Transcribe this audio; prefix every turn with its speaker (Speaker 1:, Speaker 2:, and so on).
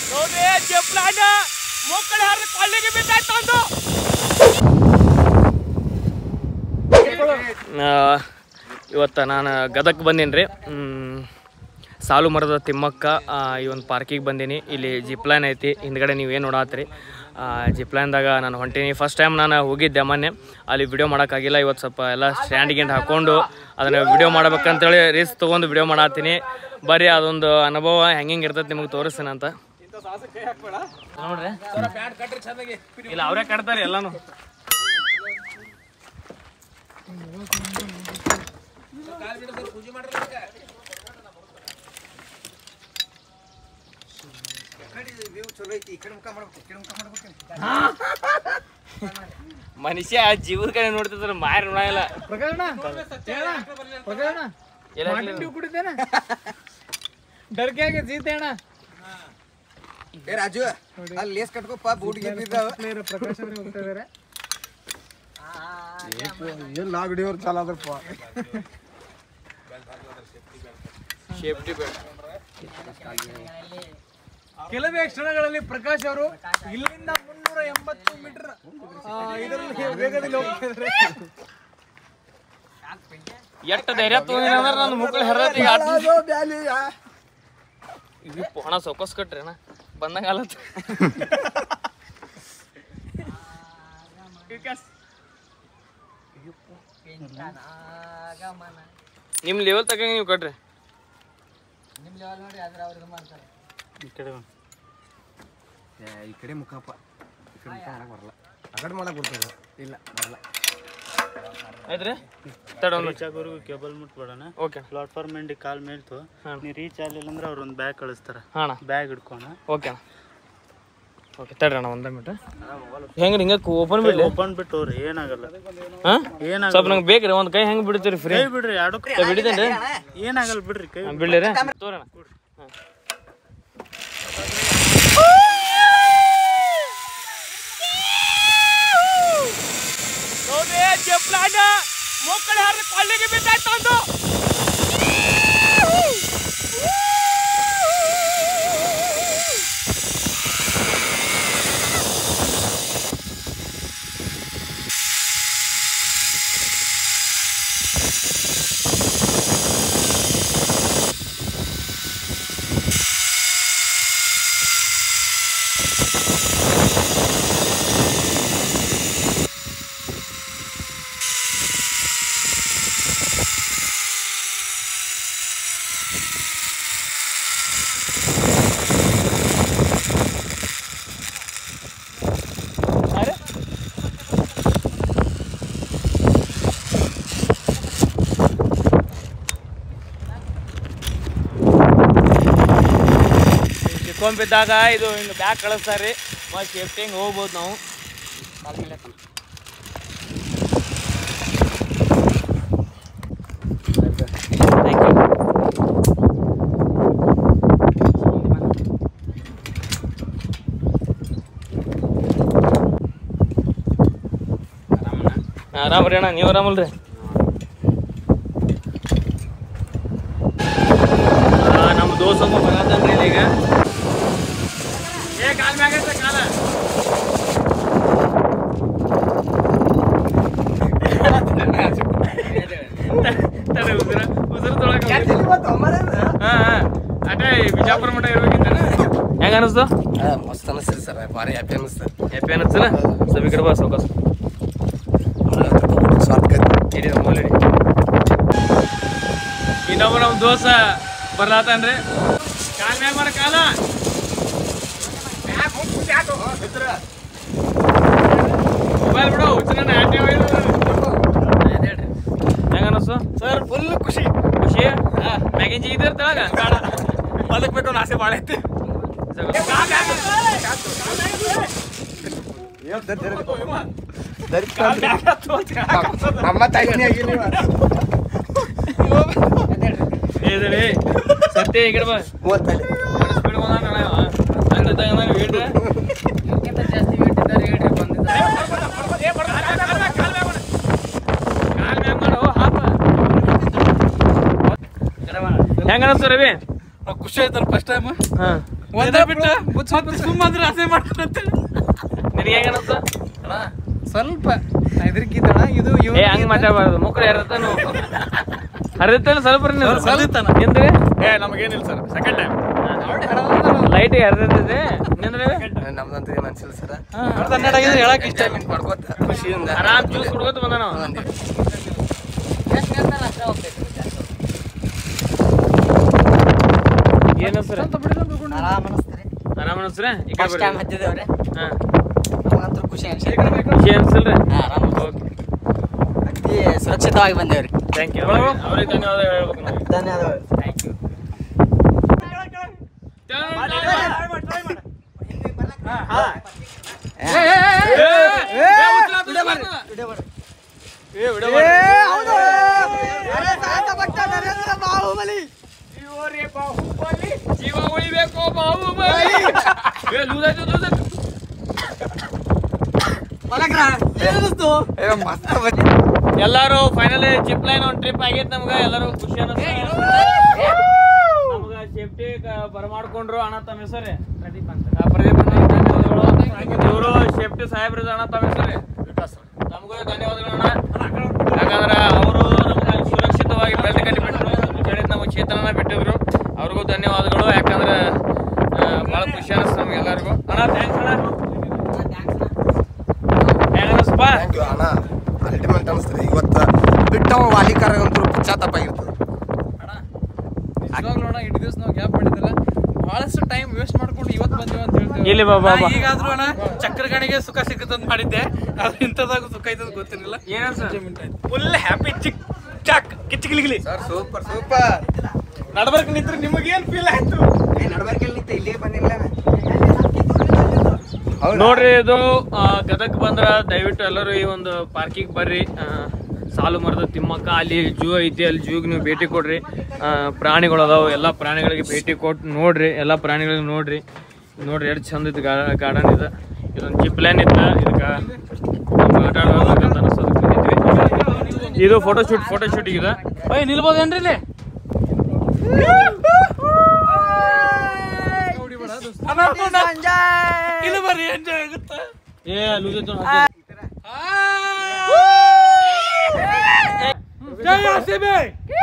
Speaker 1: ನೋಡ್ರಿ ಜಪ್ಲಾನ ಮಕ್ಕಳ ಯಾರ ಕೊಳ್ಳಿಗೆ ಬಿದ್ದಾಯ್ತು ಒಂದು ಇವತ್ತು ನಾನು ಗದಕ್ ಬಂದೀನಿ ರೀ ಸಾಲು ಮರದ ತಿಮ್ಮಕ್ಕ ಆ, ಈ ಒಂದು ಪಾರ್ಕಿಗೆ ಬಂದೀನಿ ಇಲ್ಲಿ ಜಿಪ್ಲೈನ್ ಐತಿ ಹಿಂದ್ಗಡೆ ನೀವು ಏನು ನೋಡತ್ರಿ ಜಿಪ್ಲೈನ್ದಾಗ ನಾನು ಹೊಂಟೀನಿ ಫಸ್ಟ್ ಟೈಮ್ ನಾನು ಹೋಗಿದ್ದೆ ಮೊನ್ನೆ ಅಲ್ಲಿ ವಿಡಿಯೋ ಮಾಡೋಕ್ಕಾಗಿಲ್ಲ ಇವತ್ತು ಸ್ವಲ್ಪ ಎಲ್ಲ ಸ್ಟ್ಯಾಂಡ್ ಗಿಂಡ್ ಹಾಕ್ಕೊಂಡು ಅದನ್ನು ವಿಡಿಯೋ ಮಾಡ್ಬೇಕಂತೇಳಿ ರೀಸ್ ತೊಗೊಂಡು ವಿಡಿಯೋ ಮಾಡತ್ತೀನಿ ಬರ್ರಿ ಅದೊಂದು ಅನುಭವ ಹೆಂಗೆ ಇರ್ತೈತೆ ನಿಮಗೆ ತೋರಿಸ್ತೀನಿ ಅಂತ ನೋಡ್ರಿ ಇಲ್ಲ ಅವರೇ ಕಟ್ತಾರೆ ಎಲ್ಲಾನು ಮನುಷ್ಯ ಜೀವದ ಕಡೆ ನೋಡ್ತಿದ್ರೆ ಮಾರಿ ನೋಡಲ್ಲ
Speaker 2: ಪ್ರಕರಣ ಪ್ರಕರಣ
Speaker 1: ಎಲ್ಲ
Speaker 2: ಮಾಟಿನ ಕುಡಿತೇನ ಡರ್ಕ್ಯಾಗೆ ಜೀತೇಣ
Speaker 3: ಏ ರಾಜು ಅಲ್ಲಿ ಲೇಸ್ ಕಟ್ಕೋಪ್ಪ ಬೂಟ್ಗೆ ಬಿದ್ದಾವ
Speaker 2: ಪ್ರಕಾಶ್ ಅವ್ರೆ ಹೋಗ್ತಾ ಇದಾರೆ
Speaker 3: ಏನ್ ನಾ ವಿಡಿಯೋ ಚಾಲ ಆದ್ರಪ್ಪ
Speaker 1: ಸೇಫ್ಟಿ ಬೇಡ
Speaker 2: ಕೆಲವೇ ಕ್ಷಣಗಳಲ್ಲಿ ಪ್ರಕಾಶ್ ಅವರು ಇಲ್ಲಿಂದ ಮುನ್ನೂರ ಎಂಬತ್ತು ಮೀಟರ್ ಇದರಲ್ಲಿ ವೇಗದಲ್ಲಿ ಹೋಗ್ತಾ ಇದಾರೆ
Speaker 1: ಎಷ್ಟು ಧೈರ್ಯ ತೊಗೊಂಡಿನ ಅಂದ್ರೆ ನನ್ನ ಮುಕ್ಕಳು ಹರತಿ ಇದು ಹಣ ಸೊಕಸ್ ಕಟ್ರಿ ಅಣ್ಣ ಬಂದಂಗ ಅಲ್ಲತ್ತ ನಿಮ್ ಲೆವೆಲ್ ತಗಂಗ ನೀವು ಕಟ್ರಿ
Speaker 3: ಈ ಕಡೆ ಮುಖಪ್ಪ ಈ ಕಡೆ ಮುಖ ಮಾಡಕ್ ಬರಲ್ಲ ಆ ಕಡೆ ಮಾಡಕ್ ಬರ್ತದ ಇಲ್ಲ ಬರಲ್ಲ
Speaker 1: ಆಯ್ತ್ರಿ ತಡ ಒಂದು
Speaker 4: ರೀಚ್ ಆಗೋರ್ಗು ಕೇಬಲ್ ಮುಟ್ಬೇಡಣ
Speaker 1: ಓಕೆ
Speaker 4: ಪ್ಲಾಟ್ಫಾರ್ಮ್ ಎಂಡಿ ಕಾಲ್ ಮೇಲ್ತು ನೀ ರೀಚ್ ಆಗ್ಲಿಲ್ಲ ಅಂದ್ರೆ ಅವ್ರ ಒಂದು ಬ್ಯಾಗ್ ಕಳಿಸ್ತಾರ
Speaker 1: ಹಾ ಅಣ್ಣ
Speaker 4: ಬ್ಯಾಗ್ ಹಿಡ್ಕೋಣ
Speaker 1: ಓಕೆ ಅಣ್ಣ ಓಕೆ ತಡ್ರಿ ಅಣ್ಣ ಒಂದೇ ಮಿನಿಟ್ ಹೆಂಗ್ರಿ ಹಿಂಗೆ ಓಪನ್ ಬಿಡ್ಲಿ
Speaker 4: ಓಪನ್ ಬಿಟ್ಟು ಹೋಗ್ರಿ ಏನಾಗಲ್ಲ
Speaker 1: ಹಾಂ
Speaker 4: ಏನಾಗಲ್ಲ
Speaker 1: ಸ್ವಲ್ಪ ನಂಗೆ ಬೇಕ್ರಿ ಒಂದು ಕೈ ಹೆಂಗೆ ಬಿಡ್ತೀರಿ ಫ್ರೀ
Speaker 4: ಕೈ ಬಿಡ್ರಿ ಎರಡು
Speaker 1: ಬಿಡಿದೇನ್ರಿ
Speaker 4: ಏನಾಗಲ್ಲ ಬಿಡ್ರಿ ಕೈ
Speaker 1: ಬಿಡ್ಲಿರಿ ತೋರಣ ನೋಡ್ರಿ ಜಪ್ಲಾನ ಮಕ್ಕಳ ಯಾರ ಕೊಳ್ಳಿಗೆ ಬಿದ್ದಾಯ್ತು ಒಂದು ಬಿದ್ದಾಗ ಇದು ಹಿಂಗೆ ಬ್ಯಾಗ್ ಕಳಿಸ್ತಾರೆ ಮತ್ತು ಸೇಫ್ಟಿ ಹಿಂಗೆ ಹೋಗ್ಬೋದು ನಾವು ಕಾಲ್ ಮೇಲೆ ಹಾಕೋಣ. Thank you. ಆರಾಮ್ ರೀ ಅಣ್ಣ ನೀವು ಆರಾಮಲ್ರಿ ಆ, ನಮ್ಮ ದೋಸ್ತ ಒಬ್ಬ ಬರತಾನ್ರಿ ಇಲ್ಲಿ ಈಗ ಏ ಕಾಲ್ ಮ್ಯಾಗ ಐತೆ ಕಾಲ ತಡಿ, ಉಸಿರ ಉಸಿರು ತೊಳಕ ಹಾ ಹಾ ಅಟೇ ಬಿಜಾಪುರ ಮಠ ಇರ್ಬೇಕಿತ್ತೇನ ಹೆಂಗ ಅನಿಸ್ತು
Speaker 3: ಮಸ್ತ್ ಅನಿಸ್ರಿ ಸರ್ ಭಾರಿ ಹ್ಯಾಪಿ ಅನಿಸ್ತ
Speaker 1: ಹ್ಯಾಪಿ ಅನಿಸ್ತನ ಸಬಿ ಕಡೆ ಬಾ ಸೌಕಸ್
Speaker 3: ಸ್ವಾರ್ಥ
Speaker 1: ಇಡಿ ಮೊಬೈಲ್ ಇಡಿ ಇನ್ನೊಬ್ಬ ನಮ್ಮ ದೋಸ್ತ ಬರ್ಲಾತನ್ರಿ ಕಾಲ್ ಮ್ಯಾಗ ಮಾಡ ಕಾಲ ಮೊಬೈಲ್ ಬಿಡು ಹುಚ್ಚನ ಆಟೆ ಹೆಂಗ ಅನಿಸ್ತು
Speaker 3: ಸರ್ ಫುಲ್ ಖುಷಿ
Speaker 1: ಖುಷಿ ಮ್ಯಾಗಿನ್ ಜಿಗಿದ್ರ ತಳಗ
Speaker 3: ಬದುಕ್ಬೇಕು ಅನ್ನೋ ಆಸೆ ಭಾಳ ಐತಿ ನಮ್ಮ ತಾಯಿನೇ ಆಗಿಲ್ಲ
Speaker 1: ಏದ್ರಿ ಸತ್ಯ ಈ ಕಡೆ ಬಾ
Speaker 3: ಮೂವತ್ತಲ್ಲಿ
Speaker 1: ಸ್ಪೀಡ್ ಬಂದಾನ ಹಂಗಿದ್ದಾಗ ಹೇಳ್ರಿ ಹೆಂಗ ಅನಿಸ್ತು ರವಿ
Speaker 3: ಖುಷಿ ಆಯ್ತಲ್ಲ ಫಸ್ಟ್ ಟೈಮ್
Speaker 1: ಹಾ
Speaker 2: ಒಂದೇ ಬಿಟ್ಟು ಸುಮ್ಮಂದ್ರೆ ಆಸೆ ಮಾಡ್ತಾರೆ
Speaker 1: ನಿನಗೆ ಹೆಂಗನತ್ತ
Speaker 2: ಸ್ವಲ್ಪ ಹೆದರಿಕಿದ್ದಣ ಇದು
Speaker 1: ಏ ಹಂಗ್ ಮಾತಾಡಬಾರ್ದು ಮುಕ್ರ ಯಾರತ್ತಾನು ಹರಿತಾನ ಸ್ವಲ್ಪ
Speaker 2: ಹರಿತಾನ.
Speaker 1: ನಿಂದ್ರೆ
Speaker 2: ಏ ನಮಗೇನಿಲ್ಲ ಸರ್ ಸೆಕೆಂಡ್ ಟೈಮ್
Speaker 1: ಲೈಟ್ ಹರಿದಿದೆ ನಿಂದ್ರೆ
Speaker 3: ನಮ್ದಂತೂ ಏನು ಅನ್ಸಿಲ್ಲ ಸರ್
Speaker 2: ಹೇಳಕ್ ಇಷ್ಟ
Speaker 3: ಎಂಜಾಯ್ಮೆಂಟ್ ಮಾಡ್ಕೋತ ಖುಷಿಯಿಂದ
Speaker 1: ಆರಾಮ್ ಜ್ಯೂಸ್ ಕುಡ್ಕೋತ ಬಂದ ನಾವು ಏನು ಸರ್ ಆರಾಮ ಅನ್ಸ್ರೆ ಈ ಕಡೆ ಬರ್ರಿ. ಹಾ
Speaker 5: ಖುಷಿ
Speaker 1: ಖುಷಿ ಅನ್ಸಲ್ರಿ
Speaker 5: ಅತಿ ಸುರಕ್ಷಿತವಾಗಿ ಬಂದೇವ್ರಿ
Speaker 1: ಥ್ಯಾಂಕ್ ಯು ಅವ್ರಿಗೆ ಧನ್ಯವಾದ ಹೇಳ್ಬೇಕು ನಾವು
Speaker 5: ಧನ್ಯವಾದಗಳು
Speaker 1: ಥ್ಯಾಂಕ್ ಯು ಜೀವ ಉಳಿಬೇಕು ಬಾಹುಬಲಿ ಏ ಲೂಸ್ ಆಯ್ತು ಲೂಸ್ ಆಯ್ತು ಎಲ್ಲಾರು ಫೈನಲಿ ಜಿಪ್ ಲೈನ್ ಒಂದು ಟ್ರಿಪ್ ಆಗೈತೆ ನಮ್ಗೆ ಎಲ್ಲರೂ ಖುಷಿ ಅನ್ನಿಸ್ತು ನಮ್ಗೆ ಸೇಫ್ಟಿ ಬರಮಾಡ್ಕೊಂಡ್ರು ಅಣ್ಣ ತಮ್ಮ ಹೆಸರೇ ಪ್ರದೀಪ್ ಅಂತ ಪ್ರದೀಪ್ ಅಣ್ಣ ಧನ್ಯವಾದಗಳು ಇವರು ಸೇಫ್ಟಿ ಸಾಹೇಬ್ರ ಅಣ್ಣ ತಮ್ಮ ಹೆಸರೇ ನಮಗೂ ಧನ್ಯವಾದಗಳು ಅಣ್ಣ ಯಾಕಂದ್ರೆ ಅವರು ನಮ್ಗೆ ಸುರಕ್ಷಿತವಾಗಿ ಬೆಲ್ಟ್ ಕಟ್ಟಿ ಬಿಟ್ಟರು ಹೇಳಿದ್ ನಮಗೆ ಚೇತನನ ಬಿಟ್ಟಿದ್ರು ಅವ್ರಿಗೂ ಧನ್ಯವಾದಗಳು ಯಾಕಂದ್ರೆ ಭಾಳ ಖುಷಿ ಅನಿಸ್ತು ನಮ್ಗೆ ಎಲ್ಲರಿಗೂ ಅಣ್ಣ ಥ್ಯಾಂಕ್ಸ್ ಅಣ್ಣ ಹೆಂಗನಸ್ಪ
Speaker 3: ಥ್ಯಾಂಕ್ ಯು ಅಣ್ಣ ಅಲ್ಟಿಮೇಟ್ ಅನಿಸ್ತದೆ ಇವತ್ತು ಬಿಟ್ಟವ ವಾಲಿಕಾರಗಂತೂ ಪಶ್ಚಾತ್ತಾಪ ಆಗಿರ್ತದೆ
Speaker 2: ನಿಜವಾಗ್ಲೂ ಅಣ್ಣ ಇಟ್ಟು ದಿವಸ ನಾವು ಗ್ಯಾಪ್ ಮಾಡಿದ್ದಲ್ಲ ಬಹಳಷ್ಟು ಟೈಮ್ ವೇಸ್ಟ್ ಮಾಡ್ಕೊಂಡು ಇವತ್ತು ಬಂದೇವೆ ಅಂತ ಹೇಳ್ತೇವೆ
Speaker 1: ಇಲ್ಲಿ ಬಾ, ಬಾ, ಬಾ.
Speaker 2: ನಾ ಈಗಾದ್ರೂ ಅಣ್ಣ ಚಕ್ರ ಗಾಣಿಗೆ ಸುಖ ಸಿಕ್ಕತ್ತಂತ ಮಾಡಿದ್ದೆ ಆದ್ರೆ ಇಂಥದಾಗ ಸುಖ ಐತಂತ ಗೊತ್ತಿರಲಿಲ್ಲ
Speaker 1: ಫುಲ್ ಹ್ಯಾಪಿ ಚಿಕ್ ಚಾಕ್ ಕಿಚ್ಚಿ ಗಿಲಿಗಿಲಿ
Speaker 3: ಸರ್ ಸೂಪರ್ ಸೂಪರ್
Speaker 1: ನಡ್ಬರ್ಕ್ ನಿಂತ್ರೆ ನಿಮಗೇನ್ ಫೀಲ್ ಆಯ್ತು
Speaker 3: ಇಲ್ಲಿಗೆ ಬಂದಿಲ್ಲ
Speaker 1: ನೋಡ್ರಿ ಇದು ಆ, ಗದಗ್ ಬಂದ್ರ ದಯವಿಟ್ಟು ಎಲ್ಲರೂ ಈ ಒಂದು ಪಾರ್ಕಿಗೆ ಬರ್ರಿ ಆ, ಸಾಲು ಮರದ ತಿಮ್ಮಕ್ಕ ಅಲ್ಲಿ ಜೂ ಐತಿ ಅಲ್ಲಿ ಜೂಗೆ ನೀವು ಭೇಟಿ ಕೊಡ್ರಿ ಆ, ಪ್ರಾಣಿಗಳು ಅದಾವ ಎಲ್ಲ ಪ್ರಾಣಿಗಳಿಗೆ ಭೇಟಿ ಕೊಟ್ಟು ನೋಡ್ರಿ ಎಲ್ಲ ಪ್ರಾಣಿಗಳಿಗೆ ನೋಡ್ರಿ ನೋಡ್ರಿ ಎಷ್ಟು ಚಂದ ಐತಿ ಗಾರ್ಡನ್ ಇದೆ ಇದೊಂದು ಜಿಪ್ ಲೈನ್ ಇತ್ತು ಇದಕ್ಕೆ ಆಟ ಆಡ್ಬೇಕಂತ ಅನಿಸ್ತದೆ ಬಂದಿದ್ವಿ ಇದು ಫೋಟೋ ಶೂಟ್ ಫೋಟೋ ಶೂಟ್ ಇದೆ
Speaker 2: ಓಯ್ ನಿಲ್ಬೋದೇನ್ರಿ ಇಲ್ಲಿ ಇಲ್ಲಿ ಬರ್ರಿ ಎಂಜಾಯ್ ಆಗುತ್ತೆ
Speaker 1: ಏ ಲೂಸ್ ಐತೆ
Speaker 2: ಜೈ ಆರ್ ಸಿ ಬಿ